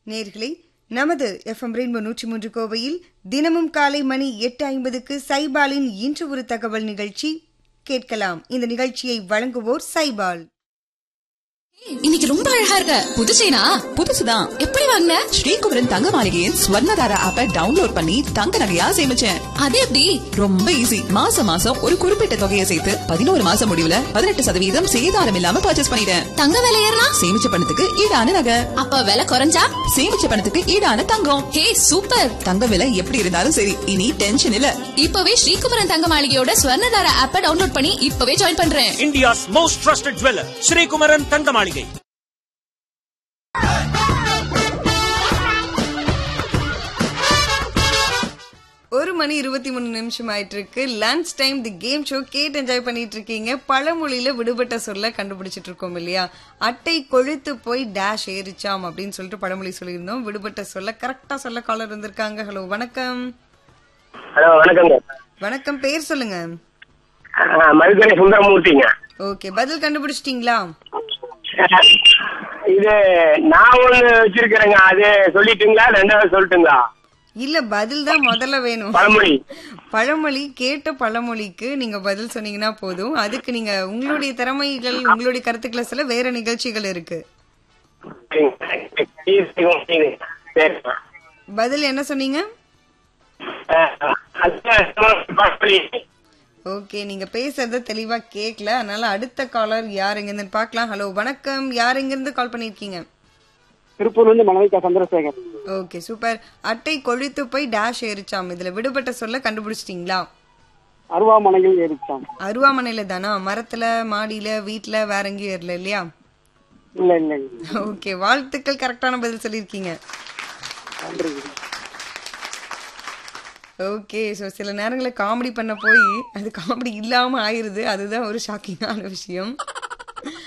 நேர்களே நமது FM rainbow நூற்றி மூன்று கோவையில் தினமும் காலை மணி எட்டு ஐம்பதுக்கு சைபாலின் இன்று ஒரு தகவல் நிகழ்ச்சி கேட்கலாம் இந்த நிகழ்ச்சியை வழங்குவோர் சைபால் இன்னைக்கு ரொம்ப அழகா இருக்க புது செயினா புதுசுதான் எப்படி வாங்கின ஸ்ரீகுமரன் தங்க மாளிகையின் ஸ்வர்ணதார ஆப்பை டவுன்லோட் பண்ணி தங்க நகையா சேமிச்சேன் அது எப்படி ரொம்ப ஈஸி மாசம் மாசம் ஒரு குறிப்பிட்ட தொகையை சேர்த்து பதினோரு மாசம் முடிவுல பதினெட்டு சதவீதம் சேதாரம் இல்லாம பர்ச்சேஸ் பண்ணிட்டேன் தங்க விலை ஏறினா சேமிச்ச பணத்துக்கு ஈடான நகை அப்ப விலை குறைஞ்சா சேமிச்ச பணத்துக்கு ஈடான தங்கம் ஹே சூப்பர் தங்க விலை எப்படி இருந்தாலும் சரி இனி டென்ஷன் இல்ல இப்பவே ஸ்ரீகுமரன் தங்க மாளிகையோட ஸ்வர்ணதார ஆப்ப டவுன்லோட் பண்ணி இப்பவே ஜாயின் பண்றேன் India's most trusted jeweler, Sri Kumaran Tangamalige. ஒரு மணி இருபத்தி மூணு நிமிஷம் ஆயிட்டு இருக்கு lunch time the game show கேட்டு என்ஜாய் பண்ணிட்டு இருக்கீங்க பழமொழியில விடுபட்ட சொல்ல கண்டுபிடிச்சிட்டு இருக்கோம் இல்லையா அட்டை கொழுத்து போய் டேஷ் ஏறிச்சாம் அப்படின்னு சொல்லிட்டு பழமொழி சொல்லியிருந்தோம் விடுபட்ட சொல்ல கரெக்டா சொல்ல காலர் வந்திருக்காங்க ஹலோ வணக்கம் ஹலோ வணக்கங்க வணக்கம் பேர் சொல்லுங்க ஆ, மதுக்கரை சுந்தரமூர்த்திங்க ஓகே பதில் கண்டுபிடிச்சிட்டீங்களா இது நான் ஒண்ணு வச்சிருக்கிறேங்க அது சொல்லிட்டுங்களா ரெண்டாவது சொல்லட்டுங்களா இல்ல பதில் தான் முதல்ல வேணும் பழமொழி பழமொழி கேட்ட பழமொழிக்கு நீங்க பதில் சொன்னீங்கன்னா போதும் அதுக்கு நீங்க உங்களுடைய திறமைகள் உங்களுடைய கருத்துக்களை சொல்ல வேற நிகழ்ச்சிகள் இருக்கு சரிங்க. பதில் என்ன சொன்னீங்க ஆ, அது பழமொழி. ஓகே நீங்க பேசுறத தெளிவா கேட்கல அதனால அடுத்த காலர் யார் எங்க இருந்து பார்க்கலாம் ஹலோ வணக்கம் யார் எங்க இருந்து கால் பண்ணிருக்கீங்க திருப்பூர்ல இருந்து மனவிகா சந்திரசேகர் ஓகே சூப்பர் அட்டை கொழுத்து போய் டேஷ் ஏறிச்சாம் இதுல விடுபட்ட சொல்ல கண்டுபிடிச்சிட்டீங்களா அருவாமனையில் ஏறிச்சான் அருவாமனையில தானா மரத்துல மாடியில வீட்ல வேற எங்கேயும் ஏறல இல்லையா இல்ல இல்ல இல்ல. ஓகே வாழ்த்துக்கள் கரெக்டான பதில் சொல்லியிருக்கீங்க நன்றி ஓகே ஸோ சில நேரங்களில் காமெடி பண்ண போய் அது காமெடி இல்லாம ஆயிருது அதுதான் ஒரு ஷாக்கிங்கான விஷயம்